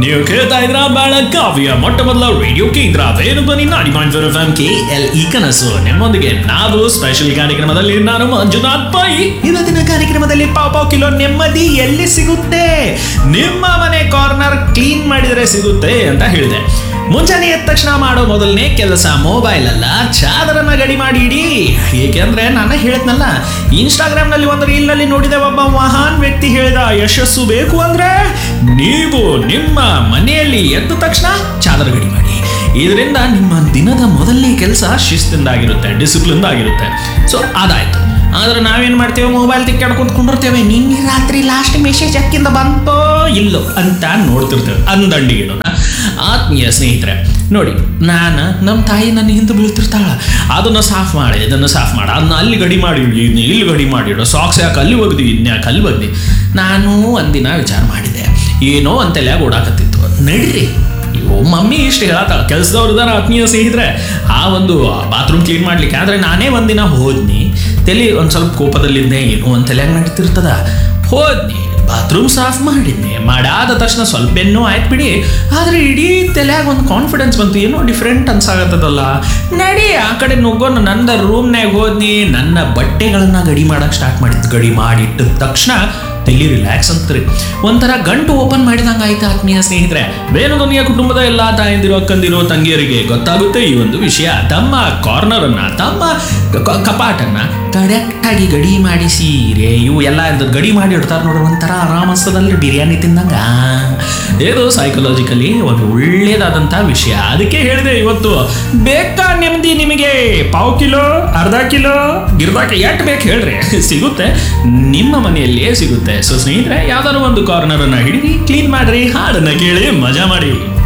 ನೀವು ಕೇಳ್ತಾ ಇದ್ರ ಬೆಳಗಾವಿಯ ಮೊಟ್ಟ ಮೊದಲ ರೇಡಿಯೋ ಕೇಂದ್ರ Venudhwani ninety point four F M K L E ಕನಸು ನಿಮ್ಮೊಂದಿಗೆ ನಾವು ಸ್ಪೆಷಲ್ ಕಾರ್ಯಕ್ರಮದಲ್ಲಿ ನಾನು ಮಂಜುನಾಥ್ ಪೈ ಇವತ್ತಿನ ಕಾರ್ಯಕ್ರಮದಲ್ಲಿ ಪಾವ್ ಪಾವ್ ಕಿಲೋ ನೆಮ್ಮದಿ ಎಲ್ಲಿ ಸಿಗುತ್ತೆ ನಿಮ್ಮ ಮನೆ ಕಾರ್ನರ್ ಕ್ಲೀನ್ ಮಾಡಿದರೆ ಸಿಗುತ್ತೆ ಅಂತ ಹೇಳಿದೆ ಮುಂಜಾನೆ ಎದ್ದ ತಕ್ಷಣ ಮಾಡೋ ಮೊದಲನೇ ಕೆಲಸ ಮೊಬೈಲ್ ಅಲ್ಲ ಚಾದರನ್ನ ಗಡಿ ಮಾಡಿ ಇಡಿ ಏಕೆಂದ್ರೆ ನಾನು ಹೇಳಿದ್ನಲ್ಲ ಇನ್ಸ್ಟಾಗ್ರಾಮ್ ನಲ್ಲಿ ಒಂದು ರೀಲ್ ನಲ್ಲಿ ನೋಡಿದ ಒಬ್ಬ ಮಹಾನ್ ವ್ಯಕ್ತಿ ಹೇಳಿದ ಯಶಸ್ಸು ಬೇಕು ಅಂದ್ರೆ ನೀವು ನಿಮ್ಮ ಮನೆಯಲ್ಲಿ ಎದ್ದ ತಕ್ಷಣ ಚಾದರ ಗಡಿ ಮಾಡಿ ಇದರಿಂದ ನಿಮ್ಮ ದಿನದ ಮೊದಲನೇ ಕೆಲಸ ಶಿಸ್ತಿಂದಾಗಿರುತ್ತೆ ಡಿಸಿಪ್ಲಿನ್ ಆಗಿರುತ್ತೆ ಸೊ ಅದಾಯ್ತು ಆದ್ರೆ ನಾವೇನ್ ಮಾಡ್ತೇವೆ ಮೊಬೈಲ್ ತಿಕ್ಕಾಡ್ಕೊಂಡ್ ಕುಂಡಿರ್ತೇವೆ ನಿನ್ನೆ ರಾತ್ರಿ ಲಾಸ್ಟ್ ಮೆಸೇಜ್ ಅಕ್ಕಿಂದ ಬಂತೋ ಇಲ್ಲೋ ಅಂತ ನೋಡ್ತಿರ್ತೇವೆ ಅಂದಂಡಿಗಿಡೋಣ ಆತ್ಮೀಯ ಸ್ನೇಹಿತರೆ ನೋಡಿ ನಾನು ನಮ್ಮ ತಾಯಿ ನನ್ನ ಹಿಂದೆ ಬೀಳ್ತಿರ್ತಾಳ ಅದನ್ನು ಸಾಫ್ ಮಾಡಿ ಇದನ್ನು ಸಾಫ್ ಮಾಡ ಅದನ್ನ ಅಲ್ಲಿ ಗಡಿ ಮಾಡಿ ಇಡು, ಇದ್ನ ಇಲ್ಲಿ ಗಡಿ ಮಾಡಿಡು ಸಾಕ್ಸ್ ಯಾಕೆ ಅಲ್ಲಿ ಒಗ್ದಿ ಇನ್ಯಾಕೆ ಅಲ್ಲಿ ಒಗ್ದಿ ನಾನು ಒಂದಿನ ವಿಚಾರ ಮಾಡಿದೆ ಏನೋ ಅಂತೆಲ್ಲ ಓಡಾಕತ್ತಿತ್ತು ನಡೀರಿ ಅಯ್ಯೋ ಮಮ್ಮಿ ಇಷ್ಟು ಹೇಳತ್ತಾಳ ಕೆಲಸದವ್ರು ಇದಾರ ಆತ್ಮೀಯ ಸ್ನೇಹಿತರೆ ಆ ಒಂದು ಬಾತ್ರೂಮ್ ಕ್ಲೀನ್ ಮಾಡ್ಲಿಕ್ಕೆ ಆದ್ರೆ ನಾನೇ ಒಂದಿನ ಹೋದ್ನಿ ತಲೆ ಒಂದು ಸ್ವಲ್ಪ ಕೋಪದಲ್ಲಿದ್ದೆ ಏನೋ ಒಂದು ತಲೆ ನಡೀತಿರ್ತದ ಹೋದ್ನಿ ಬಾತ್ರೂಮ್ ಸಾಫ್ ಮಾಡಿದ್ನಿ ಮಾಡಾದ ತಕ್ಷಣ ಸ್ವಲ್ಪ ಏನೋ ಆಯ್ತು ಬಿಡಿ ಆದ್ರೆ ಇಡೀ ತಲೆಯಾಗ ಒಂದು ಕಾನ್ಫಿಡೆನ್ಸ್ ಬಂತು ಏನೋ ಡಿಫ್ರೆಂಟ್ ಅನ್ಸಾಗತ್ತದಲ್ಲ ನಡಿ ಆ ಕಡೆ ನುಗ್ಗೋನು ನನ್ನ ರೂಮ್ನಾಗ ಹೋದ್ನಿ ನನ್ನ ಬಟ್ಟೆಗಳನ್ನ ಗಡಿ ಮಾಡಕ್ ಸ್ಟಾರ್ಟ್ ಮಾಡಿದ್ದು ಗಡಿ ಮಾಡಿಟ್ಟ ತಕ್ಷಣ ತಲೆ ರಿಲ್ಯಾಕ್ಸ್ ಅಂತ್ರಿ ಒಂಥರ ಗಂಟು ಓಪನ್ ಮಾಡಿದಂಗೆ ಆಯ್ತು ಆತ್ಮೀಯ ಸ್ನೇಹಿತರೆ ವೇಣುಧ್ವನಿಯ ಕುಟುಂಬದ ಎಲ್ಲ ತಾಯಂದಿರು ಅಕ್ಕಂದಿರು ತಂಗಿಯರಿಗೆ ಗೊತ್ತಾಗುತ್ತೆ ಈ ಒಂದು ವಿಷಯ ತಮ್ಮ ಕಾರ್ನರ್ ಅನ್ನ ತಮ್ಮ ಕ- ಕಪಾಟನ್ನ ಕರೆಕ್ಟ್ ಆಗಿ ಗಡಿ ಮಾಡಿಸಿ ರೇ ಇವು ಎಲ್ಲ ಇದ್ ಗಡಿ ಮಾಡಿ ಇಡ್ತಾರೆ ನೋಡ್ರಿ ಒಂಥರ ಆರಾಮ ಅನ್ಸ್ತದಲ್ರಿ ಬಿರಿಯಾನಿ ತಿಂದಂಗ ಇದು ಸೈಕಲಾಜಿಕಲಿ ಒಂದು ಒಳ್ಳೇದಾದಂಥ ವಿಷಯ ಅದಕ್ಕೆ ಹೇಳಿದೆ ಇವತ್ತು ಬೇಕಾ ನೆಮ್ಮದಿ ನಿಮಗೆ ಪಾವು ಕಿಲೋ ಅರ್ಧ ಕಿಲೋ ಗಿರ್ದಾಕ ಎಷ್ಟು ಬೇಕು ಹೇಳ್ರಿ ಸಿಗುತ್ತೆ ನಿಮ್ಮ ಮನೆಯಲ್ಲಿಯೇ ಸಿಗುತ್ತೆ ಸೊ ಸ್ನೇಹಿತರೆ ಯಾವ್ದಾದ್ರು ಒಂದು ಕಾರ್ನರ್ ಅನ್ನ ಹಿಡಿದು ಕ್ಲೀನ್ ಮಾಡ್ರಿ ಹಾಡನ್ನ ಕೇಳಿ ಮಜಾ ಮಾಡಿ